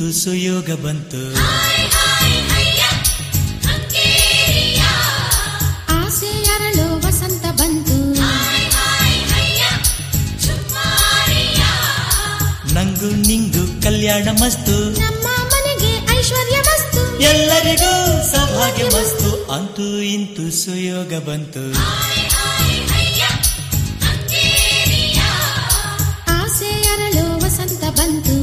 ಇಂತು ಸುಯೋಗ ಬಂತು ಆಸೆ ಅರಳು ವಸಂತ ಬಂತು ನಂಗು ನಿಂಗು ಕಲ್ಯಾಣ ಮಸ್ತು ನಮ್ಮ ಮನೆಗೆ ಐಶ್ವರ್ಯ ವಸ್ತು ಎಲ್ಲರಿಗೂ ಸೌಭಾಗ್ಯ ಮಸ್ತು ಅಂತೂ ಇಂತು ಸುಯೋಗ ಬಂತು ಆಸೆ ಅರಳು ವಸಂತ ಬಂತು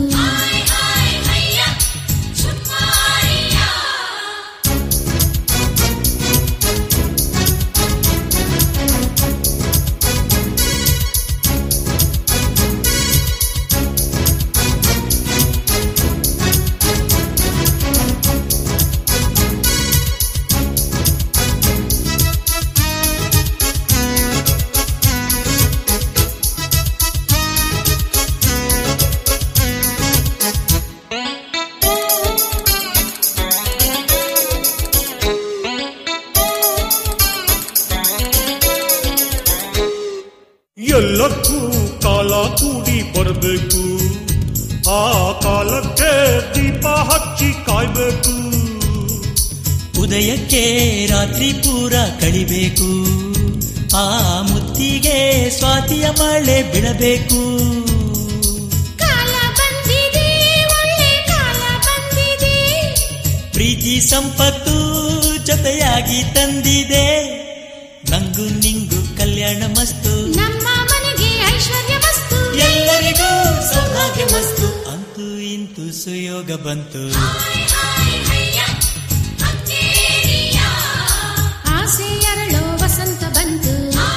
ಎಲ್ಲಕ್ಕೂ ಕಾಲ ಕೂಡಿ ಬರಬೇಕು ಆ ಕಾಲಕ್ಕೆ ದೀಪ ಹಚ್ಚಿ ಕಾಯ್ಬೇಕು ಉದಯಕ್ಕೆ ರಾತ್ರಿ ಪೂರ ಕಳಿಬೇಕು ಆ ಮುತ್ತಿಗೆ ಸ್ವಾತಿಯ ಮಳೆ ಬೀಳಬೇಕು ಕಾಲ ಬಂದಿದೆ ಒಳ್ಳೆ ಕಾಲ ಬಂದಿದೆ ಪ್ರೀತಿ ಸಂಪತ್ತು ಜೊತೆಯಾಗಿ ತಂದಿದೆ ನಂಗು ನಿಂಗು ಕಲ್ಯಾಣ ಮಸ್ತು ನಮ್ಮ ಮನೆಗೆ ಐಶ್ವರ್ಯ ವಸ್ತು ಎಲ್ಲರಿಗೂ ಸೌಭಾಗ್ಯ ಮಸ್ತು ಅಂತೂ ಇಂತು ಸುಯೋಗ ಬಂತು ಆಸೆ ಅರಳು ವಸಂತ ಬಂತು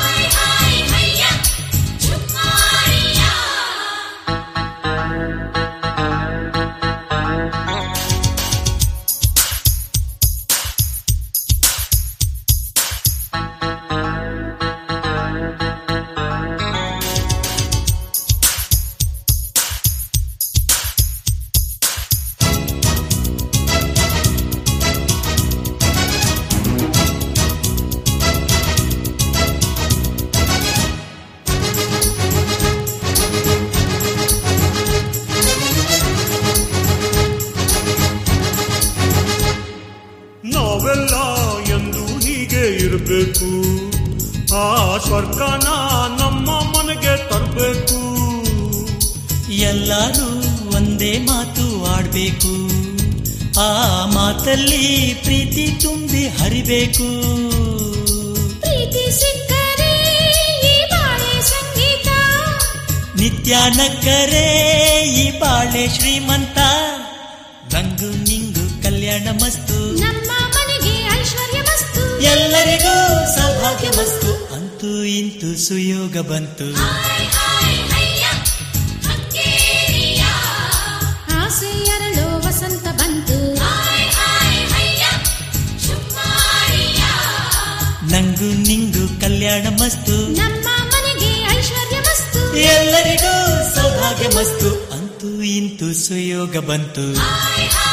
ನಾವೆಲ್ಲ ಎಂದು ಹೀಗೆ ಇರಬೇಕು ಆ ಸ್ವರ್ಗನ ನಮ್ಮ ಮನೆಗೆ ತರಬೇಕು ಎಲ್ಲರೂ ಒಂದೇ ಮಾತು ಆಡ್ಬೇಕು ಆ ಮಾತಲ್ಲಿ ಪ್ರೀತಿ ತುಂಬಿ ಹರಿಬೇಕು ಪ್ರೀತಿ ಸಿಕ್ಕರೆ ಈ ಬಾಳೆ ಸಂಗೀತ ನಿತ್ಯ ನಕ್ಕರೆ ಈ ಬಾಳೆ ಶ್ರೀಮಂತ ನಂಗು ನಿಂಗು ಕಲ್ಯಾಣ ಮಸ್ತು ನಮ್ಮ ಮನೆಗೆ ಐಶ್ವರ್ಯ ವಸ್ತು ಎಲ್ಲರಿಗೂ ಸೌಭಾಗ್ಯ ಮಸ್ತು ಅಂತೂ ಇಂತು ಸುಯೋಗ ಬಂತು ಆಸೆ ಅರಳು ವಸಂತ ಬಂತು ನಂಗು ನಿಂಗು ಕಲ್ಯಾಣ ಮಸ್ತು ನಮ್ಮ ಮನೆಗೆ ಐಶ್ವರ್ಯ ವಸ್ತು ಎಲ್ಲರಿಗೂ ಸೌಭಾಗ್ಯ ಮಸ್ತು ಅಂತೂ ಇಂತು ಸುಯೋಗ ಬಂತು ಹಾಯ್ ಹಾಯ್